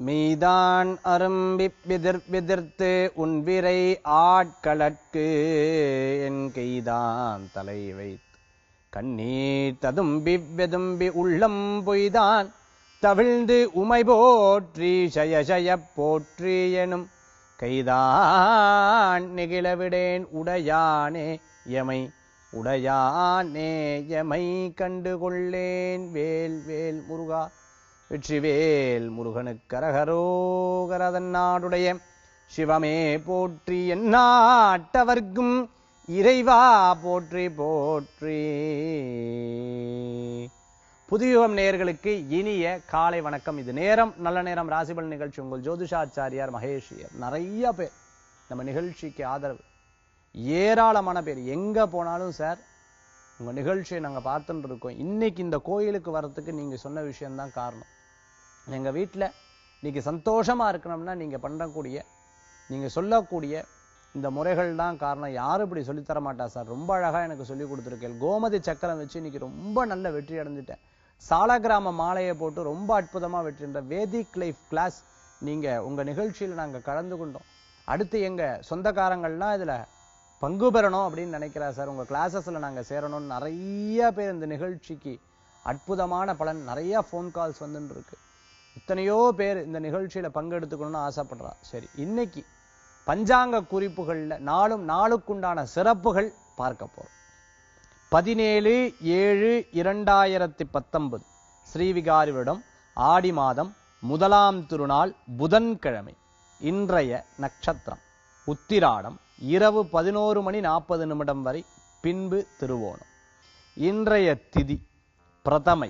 மெய்தான் அரும்பி விதிர் விதிர்த்து உன் விரை ஆட்களற்கு என் கைதான் தலை வைத்து கண்ணீர் ததும்பி வெதும்பி உள்ளம் பொய்தான் தவிழ்ந்து உமை போற்றி ஜய ஜய போற்றி எனும் கைதான் நெகிழவிடேன் உடையானே எமை உடையானே எமை கண்டுகொள்ளேன் வேல் வேல் முருகா வெற்றிவேல் முருகனுக்கரகரோகரதன் நாடுடைய சிவமே போற்றி எந்நாட்டவர்க்கும் இறைவா போற்றி போற்றி புதியுகம் நேயர்களுக்கு இனிய காலை வணக்கம் இது நேரம் நல்ல நேரம் ராசிபல் நிகழ்ச்சி உங்கள் ஜோதிஷாச்சாரியார் மகேஷியர் நிறைய பேர் நம்ம நிகழ்ச்சிக்கு ஆதரவு ஏராளமான பேர் எங்க போனாலும் சார் உங்க நிகழ்ச்சியை நாங்க பார்த்துட்டு இருக்கோம் இன்னைக்கு இந்த கோயிலுக்கு வர்றதுக்கு நீங்க சொன்ன விஷயம்தான் காரணம் எங்க வீட்டுல இன்னைக்கு சந்தோஷமா இருக்கணும்னா நீங்க பண்ணக்கூடிய நீங்க சொல்லக்கூடிய இந்த முறைகள் தான் காரணம் யாரும் இப்படி சொல்லித் தர மாட்டா சார் ரொம்ப அழகா எனக்கு சொல்லி கொடுத்துருக்கேன் கோமதி சக்கரம் வச்சு இன்னைக்கு ரொம்ப நல்ல வெற்றி அடைஞ்சிட்டேன் சாலக்கிராம மாலையை போட்டு ரொம்ப அற்புதமா வெற்றின்ற வேதிக் லைஃப் கிளாஸ் நீங்க உங்க நிகழ்ச்சியில நாங்க கலந்து கொண்டோம் அடுத்து எங்க சொந்தக்காரங்கள்லாம் இதுல பங்கு பெறணும் அப்படின்னு நினைக்கிறா சார் உங்க கிளாஸஸ்ல நாங்க சேரணும்னு நிறைய பேர் இந்த நிகழ்ச்சிக்கு அற்புதமான பலன் நிறைய ஃபோன் கால்ஸ் வந்துட்டு இருக்கு இத்தனையோ பேர் இந்த நிகழ்ச்சியில பங்கெடுத்துக்கணும்னு ஆசைப்படுறா சரி இன்னைக்கு பஞ்சாங்க குறிப்புகள்ல நாளும் நாளுக்குண்டான சிறப்புகள் பார்க்க போறோம் பதினேழு ஏழு இரண்டாயிரத்தி பத்தொன்பது ஸ்ரீவிகாரிவிடம் ஆடி மாதம் முதலாம் திருநாள் புதன்கிழமை இன்றைய நட்சத்திரம் உத்திராடம் இரவு பதினோரு மணி நாற்பது நிமிடம் வரை பின்பு திருவோணம் இன்றைய திதி பிரதமை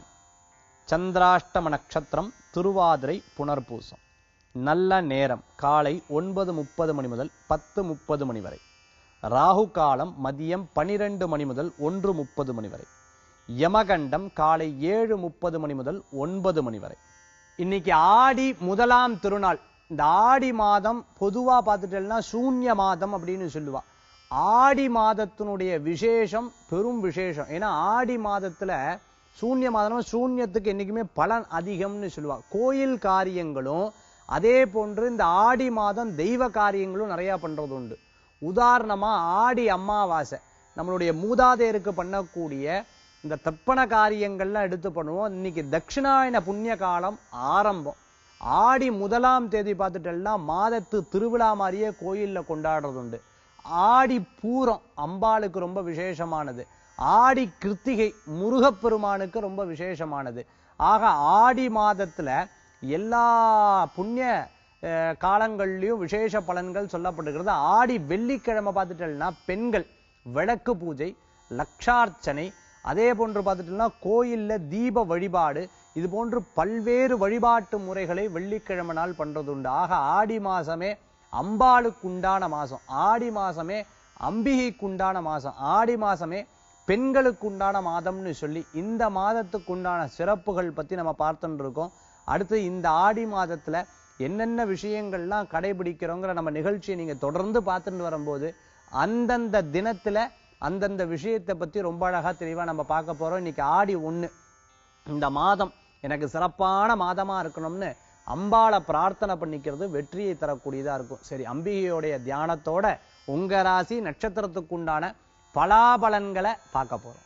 சந்திராஷ்டம நட்சத்திரம் திருவாதிரை புனர்பூசம் நல்ல நேரம் காலை ஒன்பது முப்பது மணி முதல் பத்து முப்பது மணி வரை ராகு காலம் மதியம் பனிரெண்டு மணி முதல் ஒன்று முப்பது மணி வரை யமகண்டம் காலை ஏழு முப்பது மணி முதல் ஒன்பது மணி வரை இன்னைக்கு ஆடி முதலாம் திருநாள் இந்த ஆடி மாதம் பொதுவா பார்த்துட்டேன்னா சூன்ய மாதம் அப்படின்னு சொல்லுவா ஆடி மாதத்தினுடைய விசேஷம் பெரும் விசேஷம் ஏன்னா ஆடி மாதத்துல சூன்ய மாதம் சூன்யத்துக்கு என்னைக்குமே பலன் அதிகம்னு சொல்லுவா கோயில் காரியங்களும் அதே போன்று இந்த ஆடி மாதம் தெய்வ காரியங்களும் நிறைய பண்றது உண்டு உதாரணமா ஆடி அமாவாசை நம்மளுடைய மூதாதையருக்கு பண்ணக்கூடிய இந்த தப்பன காரியங்கள்லாம் எடுத்து பண்ணுவோம் இன்னைக்கு தட்சிணாயன புண்ணிய காலம் ஆரம்பம் ஆடி முதலாம் தேதி பார்த்துட்டோம்னா மாதத்து திருவிழா மாதிரியே கோயில்ல கொண்டாடுறது உண்டு ஆடி பூரம் அம்பாளுக்கு ரொம்ப விசேஷமானது ஆடி கிருத்திகை முருகப்பெருமானுக்கு ரொம்ப விசேஷமானது ஆக ஆடி மாதத்துல எல்லா புண்ணிய அஹ், காலங்கள்லயும் விசேஷ பலன்கள் சொல்லப்படுகிறது ஆடி வெள்ளிக்கிழமை பார்த்துட்டோம்னா பெண்கள் விளக்கு பூஜை லக்ஷார்ச்சனை அதே போன்று பார்த்துட்டோம்னா கோயில்ல தீப வழிபாடு இது போன்று பல்வேறு வழிபாட்டு முறைகளை வெள்ளிக்கிழமை நாள் பண்றது உண்டு ஆக ஆடி மாசமே அம்பாளுக்கு உண்டான மாசம் ஆடி மாசமே அம்பிகைக்கு உண்டான மாசம் ஆடி மாசமே பெண்களுக்கு உண்டான மாதம்னு சொல்லி இந்த மாதத்துக்கு உண்டான சிறப்புகள் பத்தி நம்ம பார்த்துட்டு இருக்கோம் அடுத்து இந்த ஆடி மாதத்துல என்னென்ன விஷயங்கள்லாம் கடைபிடிக்கிறோங்கிற நம்ம நிகழ்ச்சியை நீங்க தொடர்ந்து பார்த்துட்டு வரும்போது அந்தந்த தினத்துல அந்தந்த விஷயத்தை பத்தி ரொம்ப அழகா தெளிவா நம்ம பார்க்க போறோம் இன்னைக்கு ஆடி ஒண்ணு இந்த மாதம் எனக்கு சிறப்பான மாதமா இருக்கணும்னு அம்பாளை பிரார்த்தனை பண்ணிக்கிறது வெற்றியை தரக்கூடியதா இருக்கும் சரி அம்பிகையோடைய தியானத்தோட உங்க ராசி நட்சத்திரத்துக்கு உண்டான பலாபலன்களை பார்க்க போறோம்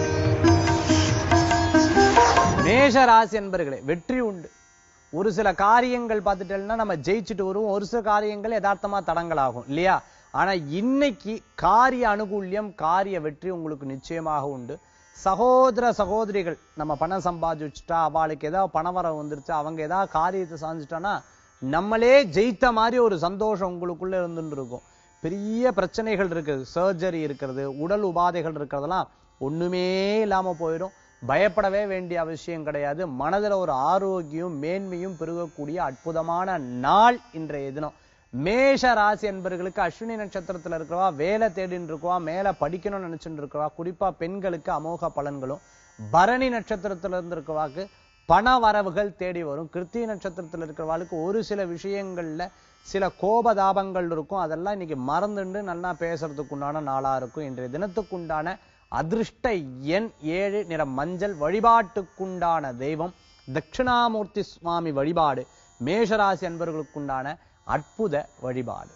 மேஷ ராசி என்பர்களே வெற்றி உண்டு ஒரு சில காரியங்கள் பார்த்துட்டோம்னா நம்ம ஜெயிச்சுட்டு வருவோம் ஒரு சில காரியங்கள் யதார்த்தமா தடங்களாகும் இல்லையா ஆனா இன்னைக்கு காரிய அனுகூல்யம் காரிய வெற்றி உங்களுக்கு நிச்சயமாக உண்டு சகோதர சகோதரிகள் நம்ம பணம் சம்பாதிச்சுட்டா அவளுக்கு ஏதாவது பணவரம் வந்துருச்சு அவங்க ஏதாவது காரியத்தை சாதிச்சிட்டானா நம்மளே ஜெயித்த மாதிரி ஒரு சந்தோஷம் உங்களுக்குள்ள இருந்துட்டு இருக்கும் பெரிய பிரச்சனைகள் இருக்குது சர்ஜரி இருக்கிறது உடல் உபாதைகள் இருக்கிறதெல்லாம் ஒண்ணுமே இல்லாம போயிடும் பயப்படவே வேண்டிய அவசியம் கிடையாது மனதுல ஒரு ஆரோக்கியம் மேன்மையும் பெருகக்கூடிய அற்புதமான நாள் இன்றைய தினம் மேஷ ராசி என்பர்களுக்கு அஸ்வினி நட்சத்திரத்துல இருக்கிறவா வேலை தேடின்னு இருக்கவா மேல படிக்கணும்னு நினைச்சுட்டு இருக்கவா குறிப்பா பெண்களுக்கு அமோக பலன்களும் பரணி நட்சத்திரத்துல இருந்து இருக்கவாக்கு பண வரவுகள் தேடி வரும் கிருத்திகை நட்சத்திரத்துல இருக்கிறவாளுக்கு ஒரு சில விஷயங்கள்ல சில கோபதாபங்கள் இருக்கும் அதெல்லாம் இன்னைக்கு மறந்துண்டு நல்லா பேசுறதுக்கு உண்டான நாளா இருக்கும் இன்றைய தினத்துக்குண்டான அதிர்ஷ்ட எண் ஏழு நிற மஞ்சள் வழிபாட்டுக்குண்டான தெய்வம் தட்சிணாமூர்த்தி சுவாமி வழிபாடு மேஷராசி அன்பர்களுக்குண்டான அற்புத வழிபாடு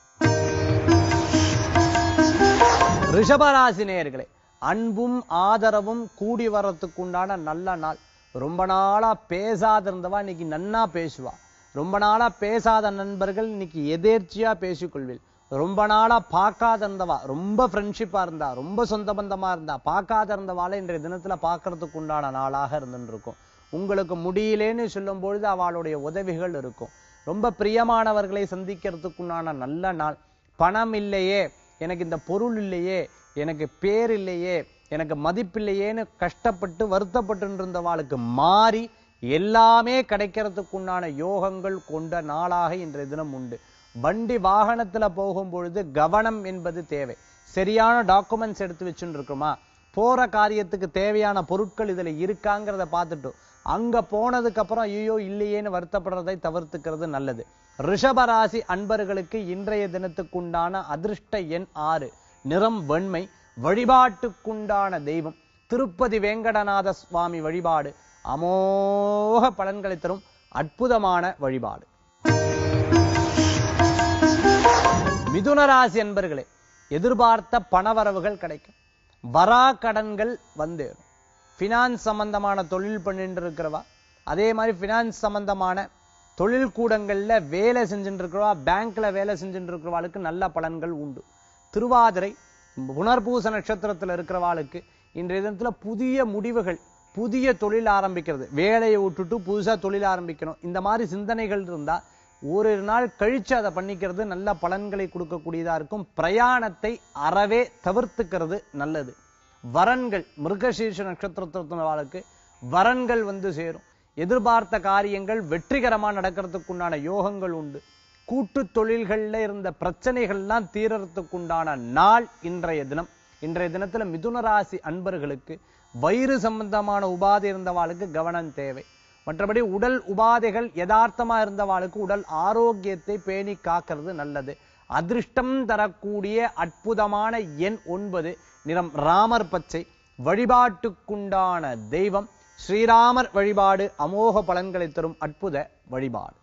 ரிஷபராசி நேயர்களே அன்பும் ஆதரவும் கூடி வரத்துக்குண்டான நல்ல நாள் ரொம்ப நாளா பேசாத இருந்தவா இன்னைக்கு நன்னா பேசுவா ரொம்ப நாளா பேசாத நண்பர்கள் இன்னைக்கு எதேர்ச்சியா பேசிக்கொள்வில் ரொம்ப நாளா பார்க்காத இருந்தவா ரொம்ப ஃப்ரெண்ட்ஷிப்பா இருந்தா ரொம்ப சொந்த பந்தமா இருந்தா பார்க்காத இருந்தவாளை இன்றைய தினத்துல பார்க்கறதுக்கு உண்டான நாளாக இருந்துட்டு இருக்கும் உங்களுக்கு முடியலேன்னு சொல்லும் பொழுது அவளுடைய உதவிகள் இருக்கும் ரொம்ப பிரியமானவர்களை சந்திக்கிறதுக்குண்டான நல்ல நாள் பணம் இல்லையே எனக்கு இந்த பொருள் இல்லையே எனக்கு பேர் இல்லையே எனக்கு மதிப்பில்லையேன்னு கஷ்டப்பட்டு வருத்தப்பட்டு இருந்தவாளுக்கு மாறி எல்லாமே கிடைக்கிறதுக்குண்டான யோகங்கள் கொண்ட நாளாக இன்றைய தினம் உண்டு வண்டி வாகனத்துல போகும் பொழுது கவனம் என்பது தேவை சரியான டாக்குமெண்ட்ஸ் எடுத்து வச்சுட்டு இருக்கோமா போற காரியத்துக்கு தேவையான பொருட்கள் இதுல இருக்காங்கிறத பார்த்துட்டு அங்க போனதுக்கு அப்புறம் ஐயோ இல்லையேன்னு வருத்தப்படுறதை தவிர்த்துக்கிறது நல்லது ரிஷபராசி அன்பர்களுக்கு இன்றைய தினத்துக்குண்டான அதிர்ஷ்ட எண் ஆறு நிறம் வெண்மை வழிபாட்டுக்குண்டான தெய்வம் திருப்பதி வேங்கடநாத சுவாமி வழிபாடு அமோக பலன்களை தரும் அற்புதமான வழிபாடு மிதுன ராசி அன்பர்களே எதிர்பார்த்த பணவரவுகள் கிடைக்கும் வரா கடன்கள் வந்தேறும் ஃபினான்ஸ் சம்பந்தமான தொழில் பண்ணிட்டு இருக்கிறவா அதே மாதிரி ஃபினான்ஸ் சம்பந்தமான தொழில் கூடங்கள்ல வேலை செஞ்சுட்டு இருக்கிறவா பேங்க்ல வேலை செஞ்சுட்டு இருக்கிறவாளுக்கு நல்ல பலன்கள் உண்டு திருவாதிரை புனர்பூச நட்சத்திரத்துல இருக்கிறவாளுக்கு இன்றைய தினத்துல புதிய முடிவுகள் புதிய தொழில் ஆரம்பிக்கிறது வேலையை விட்டுட்டு புதுசா தொழில் ஆரம்பிக்கணும் இந்த மாதிரி சிந்தனைகள் இருந்தா ஒரு நாள் கழிச்சு அதை பண்ணிக்கிறது நல்ல பலன்களை கொடுக்கக்கூடியதா இருக்கும் பிரயாணத்தை அறவே தவிர்த்துக்கிறது நல்லது வரன்கள் மிருகசீர்ஷ நட்சத்திரத்தினவாளுக்கு வரன்கள் வந்து சேரும் எதிர்பார்த்த காரியங்கள் வெற்றிகரமா நடக்கிறதுக்குண்டான யோகங்கள் உண்டு கூட்டு தொழில்கள்ல இருந்த பிரச்சனைகள்லாம் தீரறதுக்குண்டான நாள் இன்றைய தினம் இன்றைய தினத்துல மிதுன ராசி அன்பர்களுக்கு வயிறு சம்பந்தமான உபாதை இருந்தவாளுக்கு கவனம் தேவை மற்றபடி உடல் உபாதைகள் யதார்த்தமா இருந்தவாளுக்கு உடல் ஆரோக்கியத்தை பேணி காக்கிறது நல்லது அதிர்ஷ்டம் தரக்கூடிய அற்புதமான எண் ஒன்பது நிறம் ராமர் பச்சை வழிபாட்டுக்குண்டான தெய்வம் ஸ்ரீராமர் வழிபாடு அமோக பலன்களை தரும் அற்புத வழிபாடு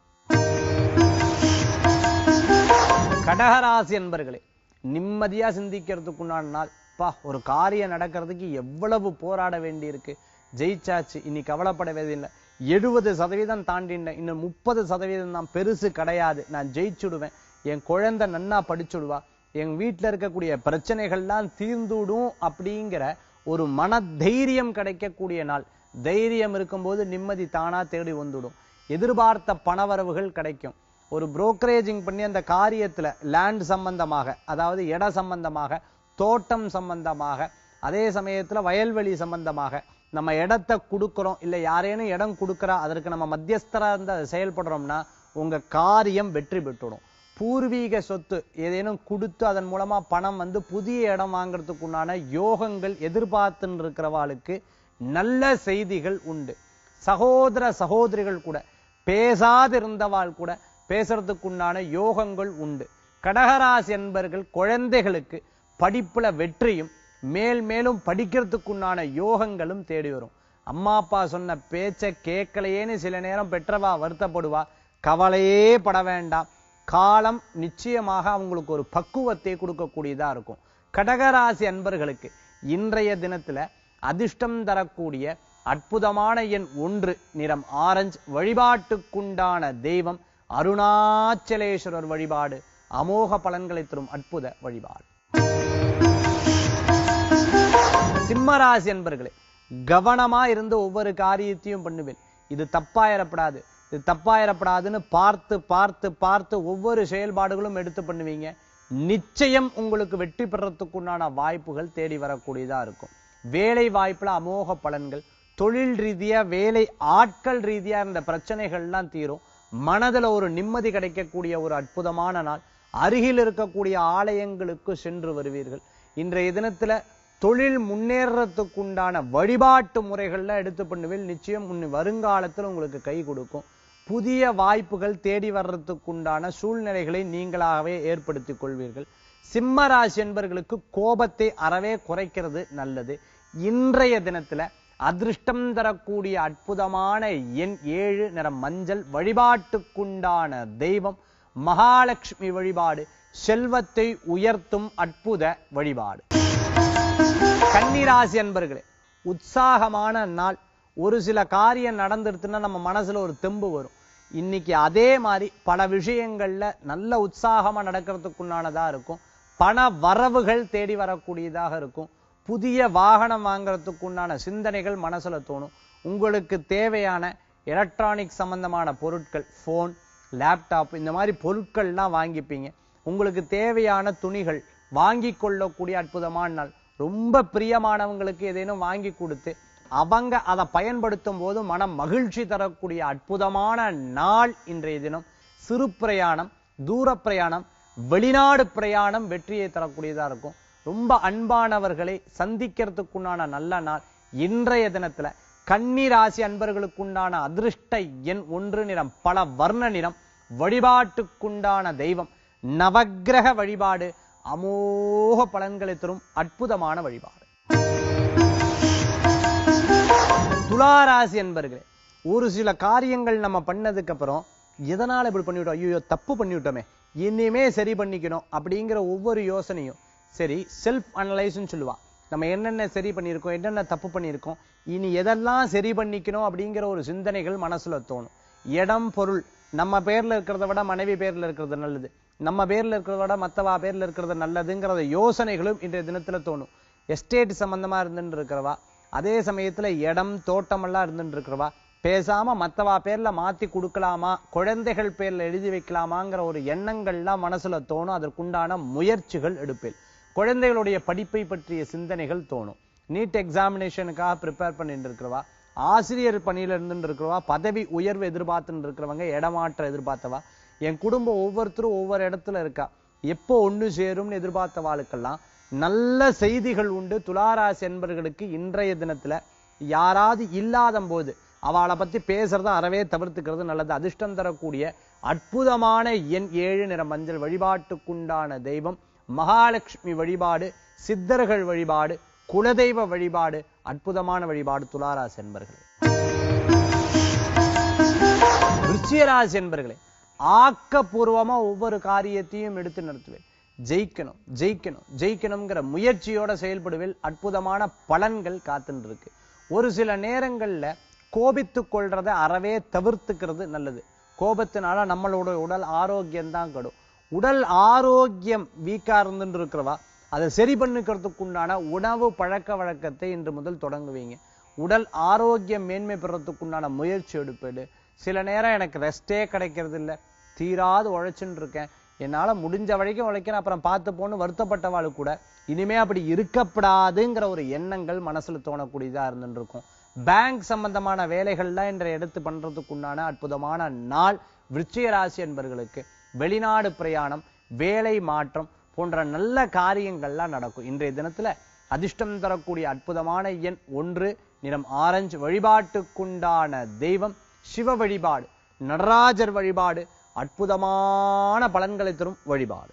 கடகராசி என்பர்களே நிம்மதியா சிந்திக்கிறதுக்குண்டான நாள் பா ஒரு காரியம் நடக்கிறதுக்கு எவ்வளவு போராட வேண்டியிருக்கு ஜெயிச்சாச்சு இனி கவலைப்பட வேண்டியதில்லை எழுபது சதவீதம் தாண்டின இன்னும் முப்பது சதவீதம் தான் பெருசு கிடையாது நான் ஜெயிச்சுடுவேன் என் குழந்தை நன்னா படிச்சுடுவா என் வீட்டுல இருக்கக்கூடிய பிரச்சனைகள்லாம் தீர்ந்துடும் அப்படிங்கிற ஒரு மன தைரியம் கிடைக்கக்கூடிய நாள் தைரியம் இருக்கும்போது நிம்மதி தானா தேடி வந்துடும் எதிர்பார்த்த பணவரவுகள் கிடைக்கும் ஒரு புரோக்கரேஜிங் பண்ணி அந்த காரியத்துல லேண்ட் சம்பந்தமாக அதாவது இட சம்பந்தமாக தோட்டம் சம்பந்தமாக அதே சமயத்துல வயல்வெளி சம்பந்தமாக நம்ம இடத்தை கொடுக்கிறோம் இல்ல யாரேனும் இடம் கொடுக்கறா அதற்கு நம்ம மத்தியஸ்தரா இருந்து அதை செயல்படுறோம்னா உங்க காரியம் வெற்றி பெற்றுடும் பூர்வீக சொத்து ஏதேனும் கொடுத்து அதன் மூலமா பணம் வந்து புதிய இடம் வாங்குறதுக்குண்டான யோகங்கள் எதிர்பார்த்துன்னு இருக்கிறவாளுக்கு நல்ல செய்திகள் உண்டு சகோதர சகோதரிகள் கூட பேசாதிருந்தவாள் கூட பேசுறதுக்குண்டான யோகங்கள் உண்டு கடகராசி என்பர்கள் குழந்தைகளுக்கு படிப்புல வெற்றியும் மேல் மேலும் படிக்கிறதுக்குண்டான யோகங்களும் தேடி வரும் அம்மா அப்பா சொன்ன பேச்ச கேட்கலையேன்னு சில நேரம் பெற்றவா வருத்தப்படுவா கவலையே பட வேண்டாம் காலம் நிச்சயமாக அவங்களுக்கு ஒரு பக்குவத்தை கொடுக்கக்கூடியதா இருக்கும் கடகராசி அன்பர்களுக்கு இன்றைய தினத்துல அதிர்ஷ்டம் தரக்கூடிய அற்புதமான எண் ஒன்று நிறம் ஆரஞ்சு வழிபாட்டுக்குண்டான தெய்வம் அருணாச்சலேஸ்வரர் வழிபாடு அமோக பலன்களை தரும் அற்புத வழிபாடு சிம்மராசி என்பர்களே கவனமா இருந்து ஒவ்வொரு காரியத்தையும் பண்ணுவேன் இது தப்பாயிரப்படாது இது தப்பாயிரப்படாதுன்னு பார்த்து பார்த்து பார்த்து ஒவ்வொரு செயல்பாடுகளும் எடுத்து பண்ணுவீங்க நிச்சயம் உங்களுக்கு வெற்றி பெறத்துக்குண்டான வாய்ப்புகள் தேடி வரக்கூடியதா இருக்கும் வேலை வாய்ப்புல அமோக பலன்கள் தொழில் ரீதியா வேலை ஆட்கள் ரீதியா இருந்த பிரச்சனைகள்லாம் தீரும் மனதுல ஒரு நிம்மதி கிடைக்கக்கூடிய ஒரு அற்புதமான நாள் அருகில் இருக்கக்கூடிய ஆலயங்களுக்கு சென்று வருவீர்கள் இன்றைய தினத்துல தொழில் முன்னேறத்துக்குண்டான வழிபாட்டு முறைகள்ல எடுத்து பண்ணுவேன் நிச்சயம் உன் வருங்காலத்தில் உங்களுக்கு கை கொடுக்கும் புதிய வாய்ப்புகள் தேடி வர்றதுக்குண்டான சூழ்நிலைகளை நீங்களாகவே ஏற்படுத்திக் கொள்வீர்கள் சிம்ம ராசி என்பர்களுக்கு கோபத்தை அறவே குறைக்கிறது நல்லது இன்றைய தினத்துல அதிர்ஷ்டம் தரக்கூடிய அற்புதமான எண் ஏழு நிற மஞ்சள் வழிபாட்டுக்குண்டான தெய்வம் மகாலட்சுமி வழிபாடு செல்வத்தை உயர்த்தும் அற்புத வழிபாடு கன்னிராசி அன்பர்களே உற்சாகமான நாள் ஒரு சில காரியம் நடந்துடுத்துன்னா நம்ம மனசுல ஒரு தெம்பு வரும் இன்னைக்கு அதே மாதிரி பல விஷயங்கள்ல நல்ல உற்சாகமா நடக்கிறதுக்குண்டானதா இருக்கும் பண வரவுகள் தேடி வரக்கூடியதாக இருக்கும் புதிய வாகனம் வாங்குறதுக்குண்டான சிந்தனைகள் மனசுல தோணும் உங்களுக்கு தேவையான எலக்ட்ரானிக் சம்பந்தமான பொருட்கள் ஃபோன் லேப்டாப் இந்த மாதிரி பொருட்கள்லாம் வாங்கிப்பீங்க உங்களுக்கு தேவையான துணிகள் வாங்கி கொள்ளக்கூடிய அற்புதமான நாள் ரொம்ப பிரியமானவங்களுக்கு ஏதேனும் வாங்கி கொடுத்து அவங்க அதை பயன்படுத்தும் போது மனம் மகிழ்ச்சி தரக்கூடிய அற்புதமான நாள் இன்றைய தினம் சிறு பிரயாணம் தூர பிரயாணம் வெளிநாடு பிரயாணம் வெற்றியை தரக்கூடியதா இருக்கும் ரொம்ப அன்பானவர்களை சந்திக்கிறதுக்குண்டான நல்ல நாள் இன்றைய தினத்துல கன்னி ராசி அன்பர்களுக்குண்டான அதிர்ஷ்ட எண் ஒன்று நிறம் பல வர்ண நிறம் வழிபாட்டுக்குண்டான தெய்வம் நவக்கிரக வழிபாடு அமோக பலன்களை தரும் அற்புதமான வழிபாடு துளாராசி என்பர்களே ஒரு சில காரியங்கள் நம்ம பண்ணதுக்கு அப்புறம் எதனால இப்படி பண்ணிவிட்டோம் ஐயோ தப்பு பண்ணிவிட்டோமே இனிமே சரி பண்ணிக்கணும் அப்படிங்கிற ஒவ்வொரு யோசனையும் சரி செல்ஃப் அனலைஸ்னு சொல்லுவா நம்ம என்னென்ன சரி பண்ணியிருக்கோம் என்னென்ன தப்பு பண்ணியிருக்கோம் இனி எதெல்லாம் சரி பண்ணிக்கணும் அப்படிங்கிற ஒரு சிந்தனைகள் மனசுல தோணும் இடம் பொருள் நம்ம பேர்ல இருக்கிறத விட மனைவி பேர்ல இருக்கிறது நல்லது நம்ம பேர்ல இருக்கிறத விட மத்தவா பேர்ல இருக்கிறது நல்லதுங்கிறத யோசனைகளும் இன்றைய தினத்துல தோணும் எஸ்டேட் சம்பந்தமா இருந்துட்டு இருக்கிறவா அதே சமயத்துல இடம் தோட்டம் எல்லாம் இருந்துட்டு இருக்கிறவா பேசாம மத்தவா பேர்ல மாத்தி கொடுக்கலாமா குழந்தைகள் பேர்ல எழுதி வைக்கலாமாங்கிற ஒரு எண்ணங்கள்லாம் மனசுல தோணும் அதற்குண்டான முயற்சிகள் எடுப்பேன் குழந்தைகளுடைய படிப்பை பற்றிய சிந்தனைகள் தோணும் நீட் எக்ஸாமினேஷனுக்காக ப்ரிப்பேர் பண்ணிட்டு இருக்கிறவா ஆசிரியர் பணியில இருந்துட்டு இருக்கிறவா பதவி உயர்வு எதிர்பார்த்துட்டு இருக்கிறவங்க இடமாற்ற எதிர்பார்த்தவா என் குடும்பம் ஒவ்வொருத்தரும் ஒவ்வொரு இடத்துல இருக்கா எப்போ ஒண்ணு சேரும்னு எதிர்பார்த்தவாளுக்கெல்லாம் நல்ல செய்திகள் உண்டு துளாராசி என்பர்களுக்கு இன்றைய தினத்துல யாராவது இல்லாத போது அவளை பத்தி பேசுறத அறவே தவிர்த்துக்கிறது நல்லது அதிர்ஷ்டம் தரக்கூடிய அற்புதமான எண் ஏழு நிற மஞ்சள் வழிபாட்டுக்குண்டான தெய்வம் மகாலட்சுமி வழிபாடு சித்தர்கள் வழிபாடு குலதெய்வ வழிபாடு அற்புதமான வழிபாடு துளாராசி என்பர்களே விருச்சிகராசி என்பர்களே ஆக்கப்பூர்வமா ஒவ்வொரு காரியத்தையும் எடுத்து நடத்துவேன் ஜெயிக்கணும் ஜெயிக்கணும் ஜெயிக்கணுங்கிற முயற்சியோட செயல்படுவேன் அற்புதமான பலன்கள் காத்துன்னு இருக்கு ஒரு சில நேரங்கள்ல கோபித்துக் கொள்றதை அறவே தவிர்த்துக்கிறது நல்லது கோபத்தினால நம்மளோட உடல் ஆரோக்கியம் தான் கெடும் உடல் ஆரோக்கியம் வீக்கா இருந்துட்டு இருக்கிறவா அதை சரி பண்ணிக்கிறதுக்கு உண்டான உணவு பழக்க வழக்கத்தை இன்று முதல் தொடங்குவீங்க உடல் ஆரோக்கியம் மேன்மை பெறத்துக்குண்டான முயற்சி எடுப்பேடு சில நேரம் எனக்கு ரெஸ்டே கிடைக்கிறது இல்ல தீராது உழைச்சுன்னு இருக்கேன் என்னால முடிஞ்ச வரைக்கும் உழைக்கிறேன் அப்புறம் பார்த்து போன்னு வருத்தப்பட்டவாளு கூட இனிமே அப்படி இருக்கப்படாதுங்கிற ஒரு எண்ணங்கள் மனசுல தோணக்கூடியதா இருந்துட்டு இருக்கும் பேங்க் சம்பந்தமான வேலைகள்லாம் இன்றைய எடுத்து பண்றதுக்கு உண்டான அற்புதமான நாள் விருச்சிக ராசி என்பர்களுக்கு வெளிநாடு பிரயாணம் வேலை மாற்றம் போன்ற நல்ல காரியங்கள்லாம் நடக்கும் இன்றைய தினத்துல அதிர்ஷ்டம் தரக்கூடிய அற்புதமான எண் ஒன்று நிறம் ஆரஞ்சு வழிபாட்டுக்குண்டான தெய்வம் சிவ வழிபாடு நடராஜர் வழிபாடு அற்புதமான பலன்களை தரும் வழிபாடு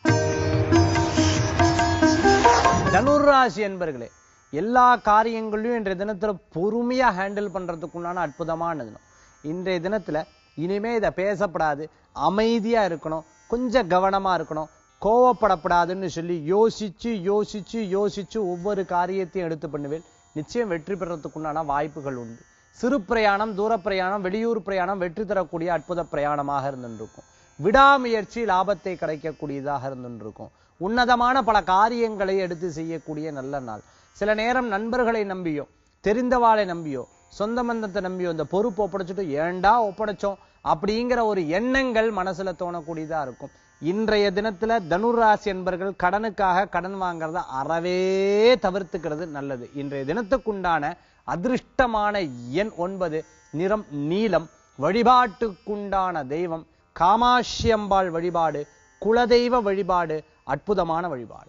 தனுராசி என்பர்களே எல்லா காரியங்களையும் இன்றைய தினத்துல பொறுமையா ஹேண்டில் பண்றதுக்குண்டான அற்புதமான தினம் இன்றைய தினத்துல இனிமே இதை பேசப்படாது அமைதியா இருக்கணும் கொஞ்சம் கவனமா இருக்கணும் கோவப்படப்படாதுன்னு சொல்லி யோசிச்சு யோசிச்சு யோசிச்சு ஒவ்வொரு காரியத்தையும் எடுத்து பண்ணுவேன் நிச்சயம் வெற்றி பெறத்துக்குண்டான வாய்ப்புகள் உண்டு சிறு பிரயாணம் தூர பிரயாணம் வெளியூர் பிரயாணம் வெற்றி தரக்கூடிய அற்புத பிரயாணமாக இருந்துருக்கும் விடாமுயற்சி லாபத்தை கிடைக்கக்கூடியதாக இருந்துருக்கும் உன்னதமான பல காரியங்களை எடுத்து செய்யக்கூடிய நல்ல நாள் சில நேரம் நண்பர்களை நம்பியோ தெரிந்தவாளை நம்பியோ சொந்த பந்தத்தை நம்பியோ இந்த பொறுப்பு ஒப்படைச்சிட்டு ஏண்டா ஒப்படைச்சோம் அப்படிங்கிற ஒரு எண்ணங்கள் மனசுல தோணக்கூடியதா இருக்கும் இன்றைய தினத்துல தனுராசி என்பர்கள் கடனுக்காக கடன் வாங்குறத அறவே தவிர்த்துக்கிறது நல்லது இன்றைய தினத்துக்குண்டான அதிர்ஷ்டமான எண் ஒன்பது நிறம் நீலம் வழிபாட்டுக்குண்டான தெய்வம் காமாட்சியம்பாள் வழிபாடு குலதெய்வ வழிபாடு அற்புதமான வழிபாடு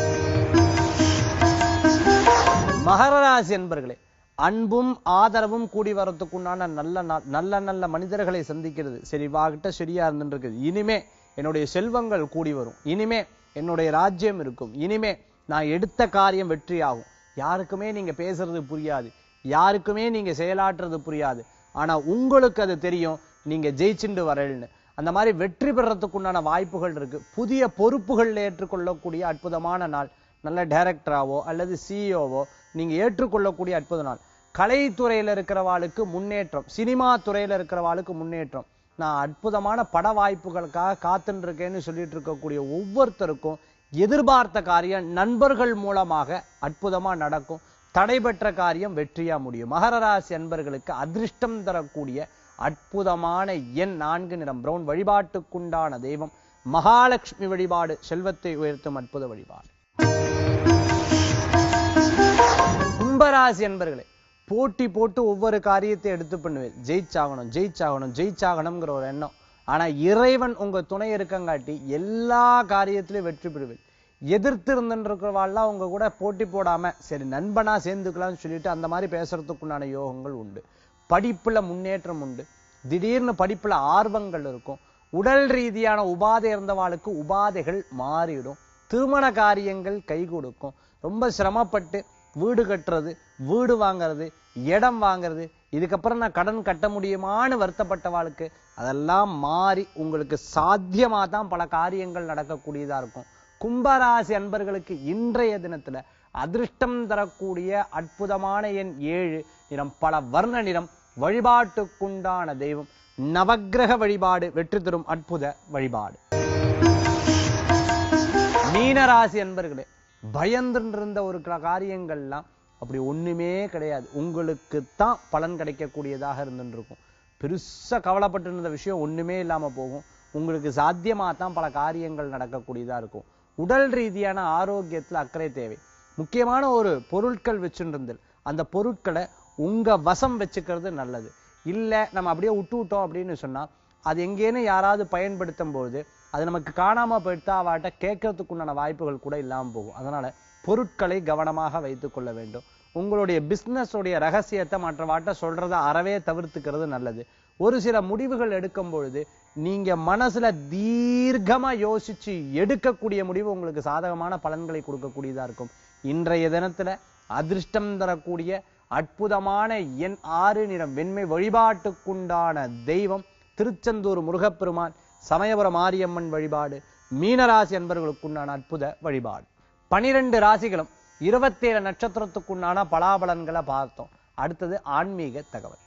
மகர ராசி என்பர்களே அன்பும் ஆதரவும் கூடி வரத்துக்குண்டான நல்ல நாள் நல்ல நல்ல மனிதர்களை சந்திக்கிறது சரி வாகிட்ட சரியா இருந்துருக்கு இனிமே என்னுடைய செல்வங்கள் கூடி வரும் இனிமே என்னுடைய ராஜ்யம் இருக்கும் இனிமே நான் எடுத்த காரியம் வெற்றியாகும் யாருக்குமே நீங்க பேசுறது புரியாது யாருக்குமே நீங்க செயலாற்றுறது புரியாது ஆனா உங்களுக்கு அது தெரியும் நீங்க ஜெயிச்சுண்டு வரல்னு அந்த மாதிரி வெற்றி பெறறதுக்கு உண்டான வாய்ப்புகள் இருக்கு புதிய பொறுப்புகள் ஏற்றுக்கொள்ளக்கூடிய அற்புதமான நாள் நல்ல டைரக்டராவோ அல்லது சிஇஓவோ நீங்க ஏற்றுக்கொள்ளக்கூடிய அற்புத நாள் கலைத்துறையில இருக்கிறவாளுக்கு முன்னேற்றம் சினிமா துறையில இருக்கிறவாளுக்கு முன்னேற்றம் நான் அற்புதமான பட வாய்ப்புகளுக்காக காத்துட்டு இருக்கேன்னு சொல்லிட்டு இருக்கக்கூடிய ஒவ்வொருத்தருக்கும் எதிர்பார்த்த காரியம் நண்பர்கள் மூலமாக அற்புதமா நடக்கும் தடைபெற்ற காரியம் வெற்றியா முடியும் மகர ராசி அன்பர்களுக்கு அதிர்ஷ்டம் தரக்கூடிய அற்புதமான எண் நான்கு நிறம் பிரவுன் வழிபாட்டுக்குண்டான தெய்வம் மகாலட்சுமி வழிபாடு செல்வத்தை உயர்த்தும் அற்புத வழிபாடு கும்பராசி அன்பர்களே போட்டி போட்டு ஒவ்வொரு காரியத்தை எடுத்து பண்ணுவேன் ஜெயிச்சாகணும் ஜெயிச்சாகணும் ஜெயிச்சாகணுங்கிற ஒரு எண்ணம் ஆனா இறைவன் உங்க துணை இருக்கங்காட்டி எல்லா காரியத்திலையும் வெற்றி பெறுவேன் எதிர்த்து இருந்துருக்கிறவாள்லாம் உங்க கூட போட்டி போடாம சரி நண்பனா சேர்ந்துக்கலாம்னு சொல்லிட்டு அந்த மாதிரி பேசுறதுக்குண்டான யோகங்கள் உண்டு படிப்புல முன்னேற்றம் உண்டு திடீர்னு படிப்புல ஆர்வங்கள் இருக்கும் உடல் ரீதியான உபாதை இருந்தவாளுக்கு உபாதைகள் மாறிடும் திருமண காரியங்கள் கை கொடுக்கும் ரொம்ப சிரமப்பட்டு வீடு கட்டுறது வீடு வாங்குறது இடம் வாங்குறது இதுக்கப்புறம் நான் கடன் கட்ட முடியுமான்னு வருத்தப்பட்டவாளுக்கு அதெல்லாம் மாறி உங்களுக்கு சாத்தியமா தான் பல காரியங்கள் நடக்கக்கூடியதா இருக்கும் கும்பராசி அன்பர்களுக்கு இன்றைய தினத்துல அதிர்ஷ்டம் தரக்கூடிய அற்புதமான எண் ஏழு நிறம் பல வர்ண நிறம் வழிபாட்டுக்குண்டான தெய்வம் நவக்கிரக வழிபாடு வெற்றி தரும் அற்புத வழிபாடு மீனராசி அன்பர்களே பயந்துட்டு இருந்த ஒரு கா- காரியங்கள்லாம் அப்படி ஒண்ணுமே கிடையாது உங்களுக்கு தான் பலன் கிடைக்கக்கூடியதாக இருந்துட்டு இருக்கும் பெருசா கவலைப்பட்டு இருந்த விஷயம் ஒண்ணுமே இல்லாம போகும் உங்களுக்கு சாத்தியமா தான் பல காரியங்கள் நடக்கக்கூடியதா இருக்கும் உடல் ரீதியான ஆரோக்கியத்துல அக்கறை தேவை முக்கியமான ஒரு பொருட்கள் வச்சுருந்தல் அந்த பொருட்களை உங்க வசம் வச்சுக்கிறது நல்லது இல்ல நம்ம அப்படியே விட்டு விட்டோம் அப்படின்னு சொன்னா அது எங்கேன்னு யாராவது பயன்படுத்தும் போது அது நமக்கு காணாம போயிட்டா அவாட்ட கேட்கறதுக்கு உண்டான வாய்ப்புகள் கூட இல்லாம போகும் அதனால பொருட்களை கவனமாக வைத்துக் கொள்ள வேண்டும் உங்களுடைய பிசினஸ் உடைய ரகசியத்தை மற்றவாட்ட சொல்றதை அறவே தவிர்த்துக்கிறது நல்லது ஒரு சில முடிவுகள் எடுக்கும் பொழுது நீங்க மனசுல தீர்க்கமா யோசிச்சு எடுக்கக்கூடிய முடிவு உங்களுக்கு சாதகமான பலன்களை கொடுக்கக்கூடியதா இருக்கும் இன்றைய தினத்துல அதிர்ஷ்டம் தரக்கூடிய அற்புதமான எண் ஆறு நிறம் வெண்மை வழிபாட்டுக்குண்டான தெய்வம் திருச்செந்தூர் முருகப்பெருமான் சமயபுரம் மாரியம்மன் வழிபாடு மீனராசி அன்பர்களுக்குண்டான அற்புத வழிபாடு பனிரெண்டு ராசிகளும் இருபத்தேழு நட்சத்திரத்துக்குண்டான பலாபலன்களை பார்த்தோம் அடுத்தது ஆன்மீக தகவல்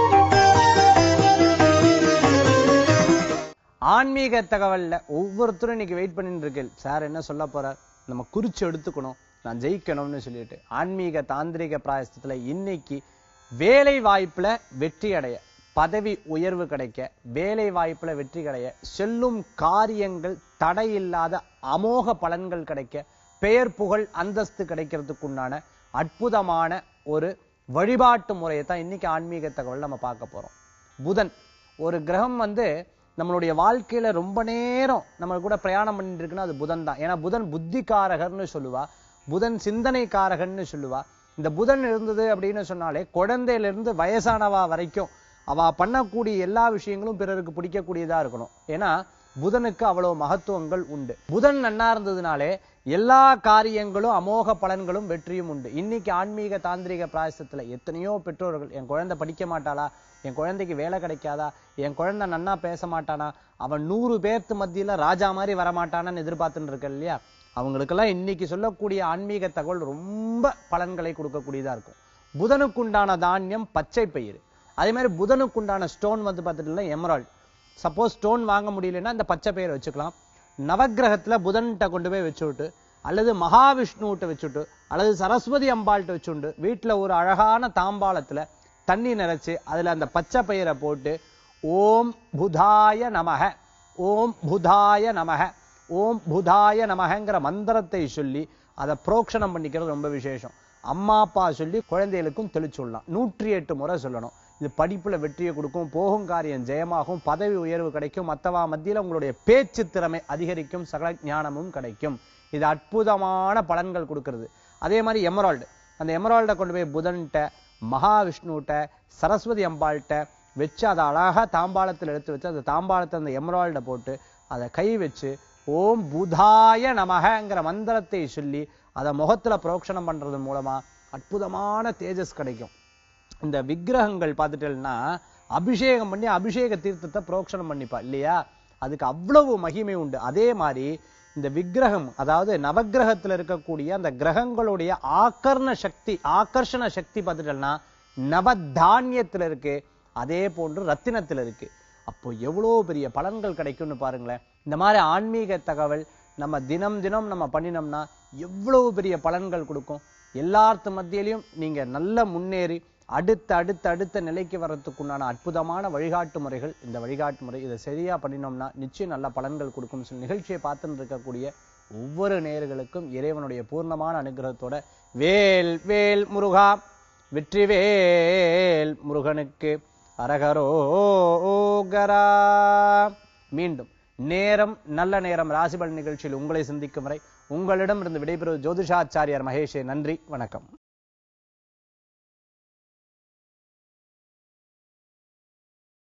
ஆன்மீக தகவல்ல ஒவ்வொருத்தரும் இன்னைக்கு வெயிட் பண்ணிட்டு இருக்கேன் சார் என்ன சொல்ல போறார் நம்ம குறிச்சு எடுத்துக்கணும் நான் ஜெயிக்கணும்னு சொல்லிட்டு ஆன்மீக தாந்திரிக பிராயசத்துல இன்னைக்கு வேலை வாய்ப்புல வெற்றி அடைய பதவி உயர்வு கிடைக்க வேலை வாய்ப்புல வெற்றி கிடைக்க செல்லும் காரியங்கள் தடையில்லாத அமோக பலன்கள் கிடைக்க பெயர் புகழ் அந்தஸ்து கிடைக்கிறதுக்குண்டான அற்புதமான ஒரு வழிபாட்டு முறையை தான் இன்னைக்கு ஆன்மீக தகவல் நம்ம பார்க்க போறோம் புதன் ஒரு கிரகம் வந்து நம்மளுடைய வாழ்க்கையில ரொம்ப நேரம் நம்ம கூட பிரயாணம் பண்ணிட்டு இருக்குன்னா அது புதன் தான் ஏன்னா புதன் புத்திகாரகர்னு சொல்லுவா புதன் சிந்தனைக்காரகன்னு சொல்லுவா இந்த புதன் இருந்தது அப்படின்னு சொன்னாலே குழந்தையில இருந்து வயசானவா வரைக்கும் அவ பண்ணக்கூடிய எல்லா விஷயங்களும் பிறருக்கு பிடிக்கக்கூடியதா இருக்கணும் ஏன்னா புதனுக்கு அவ்வளவு மகத்துவங்கள் உண்டு புதன் நன்னா இருந்ததுனாலே எல்லா காரியங்களும் அமோக பலன்களும் வெற்றியும் உண்டு இன்னைக்கு ஆன்மீக தாந்திரிக பிராயசத்துல எத்தனையோ பெற்றோர்கள் என் குழந்தை படிக்க மாட்டாளா என் குழந்தைக்கு வேலை கிடைக்காதா என் குழந்தை நன்னா பேச மாட்டானா அவன் நூறு பேர்த்து மத்தியில ராஜா மாதிரி வரமாட்டானான்னு எதிர்பார்த்துட்டு இருக்க இல்லையா அவங்களுக்கெல்லாம் இன்னைக்கு சொல்லக்கூடிய ஆன்மீக தகவல் ரொம்ப பலன்களை கொடுக்கக்கூடியதா இருக்கும் புதனுக்குண்டான தானியம் பச்சை பயிறு அதே மாதிரி புதனுக்குண்டான ஸ்டோன் வந்து பார்த்துட்டு எமரால்ட் சப்போஸ் ஸ்டோன் வாங்க முடியலன்னா இந்த பச்சை பயிரை வச்சுக்கலாம் நவக்கிரகத்துல புதன்கிட்ட கொண்டு போய் வச்சுவிட்டு அல்லது மகாவிஷ்ணுவிட்ட வச்சுட்டு அல்லது சரஸ்வதி அம்பாள்கிட்ட வச்சுண்டு வீட்டுல ஒரு அழகான தாம்பாளத்துல தண்ணி நிறைச்சு அதுல அந்த பச்சை பயிரை போட்டு ஓம் புதாய நமக ஓம் புதாய நமக ஓம் புதாய நமகங்கிற மந்திரத்தை சொல்லி அதை புரோக்ஷணம் பண்ணிக்கிறது ரொம்ப விசேஷம் அம்மா அப்பா சொல்லி குழந்தைகளுக்கும் தெளிச்சுடலாம் நூற்றி எட்டு முறை சொல்லணும் இது படிப்புல வெற்றியை கொடுக்கும் போகும் காரியம் ஜெயமாகும் பதவி உயர்வு கிடைக்கும் மத்தவா மத்தியில உங்களுடைய பேச்சு திறமை அதிகரிக்கும் சகல ஞானமும் கிடைக்கும் இது அற்புதமான பலன்கள் கொடுக்கிறது அதே மாதிரி எமரால்டு அந்த எமரால்டை கொண்டு போய் புதன்கிட்ட மகாவிஷ்ணுகிட்ட சரஸ்வதி அம்பாள்கிட்ட வச்சு அதை அழகா தாம்பாளத்தில் எடுத்து வச்சு அந்த தாம்பாளத்தை அந்த எமரால்டை போட்டு அதை கை வச்சு ஓம் புதாய நமகங்கிற மந்திரத்தை சொல்லி அதை முகத்துல புரோக்ஷணம் பண்றது மூலமா அற்புதமான தேஜஸ் கிடைக்கும் இந்த விக்கிரகங்கள் பார்த்துட்டேன்னா அபிஷேகம் பண்ணி அபிஷேக தீர்த்தத்தை புரோக்ஷனம் பண்ணிப்பா இல்லையா அதுக்கு அவ்வளவு மகிமை உண்டு அதே மாதிரி இந்த விக்கிரகம் அதாவது நவக்கிரகத்துல இருக்கக்கூடிய அந்த கிரகங்களுடைய ஆக்கர்ண சக்தி ஆகர்ஷண சக்தி பார்த்துட்டேன்னா நவதானியத்துல இருக்கு அதே போன்று ரத்தினத்துல இருக்கு அப்போ எவ்வளவு பெரிய பலன்கள் கிடைக்கும்னு பாருங்களேன் இந்த மாதிரி ஆன்மீக தகவல் நம்ம தினம் தினம் நம்ம பண்ணினோம்னா எவ்வளவு பெரிய பலன்கள் கொடுக்கும் எல்லாத்து மத்தியிலையும் நீங்க நல்ல முன்னேறி அடுத்த அடுத்த அடுத்த நிலைக்கு வர்றதுக்குண்டான அற்புதமான வழிகாட்டு முறைகள் இந்த வழிகாட்டு முறை இதை சரியா பண்ணினோம்னா நிச்சயம் நல்ல பலன்கள் கொடுக்கும் சொல்லி நிகழ்ச்சியை பார்த்துட்டு இருக்கக்கூடிய ஒவ்வொரு நேயர்களுக்கும் இறைவனுடைய பூர்ணமான அனுகிரகத்தோட வேல் வேல் முருகா வெற்றிவேல் முருகனுக்கு அரகரோகரா மீண்டும் நேரம் நல்ல நேரம் ராசிபல் நிகழ்ச்சியில் உங்களை சந்திக்கும் வரை உங்களிடம் இருந்து விடைபெறுவது ஜோதிஷாச்சாரியார் மகேஷே நன்றி வணக்கம்